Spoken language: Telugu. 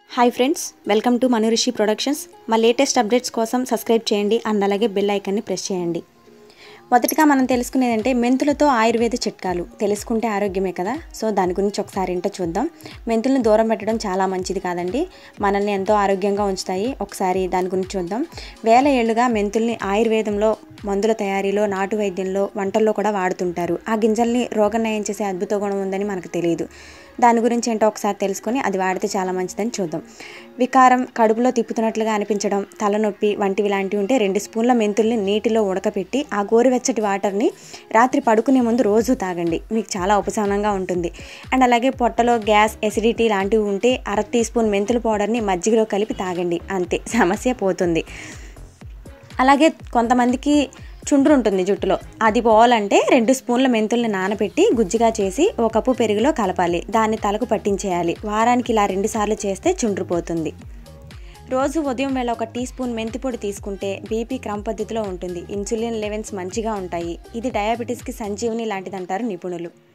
hi friends welcome to Manurishi productions మా లేటెస్ట్ అప్డేట్స్ కోసం సబ్స్క్రైబ్ చేయండి అండ్ అలాగే బెల్ ఐకాన్ని ప్రెస్ చేయండి మొదటగా మనం తెలుసుకునేదంటే మెంతులతో ఆయుర్వేద చిట్కాలు తెలుసుకుంటే ఆరోగ్యమే కదా సో దాని గురించి ఒకసారి ఏంటో చూద్దాం మెంతులను దూరం పెట్టడం చాలా మంచిది కాదండి మనల్ని ఎంతో ఆరోగ్యంగా ఉంచుతాయి ఒకసారి దాని గురించి చూద్దాం వేల ఏళ్ళుగా మెంతుల్ని ఆయుర్వేదంలో మందుల తయారీలో నాటు వైద్యంలో వంటల్లో కూడా వాడుతుంటారు ఆ గింజల్ని రోగనయం చేసే అద్భుత గుణం ఉందని మనకు తెలియదు దాని గురించి ఏంటో ఒకసారి తెలుసుకొని అది వాడితే చాలా మంచిదని చూద్దాం వికారం కడుపులో తిప్పుతున్నట్లుగా అనిపించడం తలనొప్పి వంటివి లాంటివి ఉంటే రెండు స్పూన్ల మెంతుల్ని నీటిలో ఉడకపెట్టి ఆ గోరువెచ్చటి వాటర్ని రాత్రి పడుకునే ముందు రోజు తాగండి మీకు చాలా ఉపశమనంగా ఉంటుంది అండ్ అలాగే పొట్టలో గ్యాస్ ఎసిడిటీ లాంటివి ఉంటే అర టీ స్పూన్ మెంతుల పౌడర్ని మజ్జిగలో కలిపి తాగండి అంతే సమస్య పోతుంది అలాగే కొంతమందికి చుండ్రు ఉంటుంది జుట్టులో అది పోవాలంటే రెండు స్పూన్ల మెంతుల్ని నానబెట్టి గుజ్జుగా చేసి ఒక కప్పు పెరుగులో కలపాలి దాన్ని తలకు పట్టించేయాలి వారానికి ఇలా రెండు సార్లు చేస్తే చుండ్రు పోతుంది రోజు ఉదయం వేళ ఒక టీ స్పూన్ మెంతి పొడి తీసుకుంటే బీపీ క్రమ పద్ధతిలో ఉంటుంది ఇన్సులిన్ లెవెల్స్ మంచిగా ఉంటాయి ఇది డయాబెటీస్కి సంజీవని లాంటిదంటారు నిపుణులు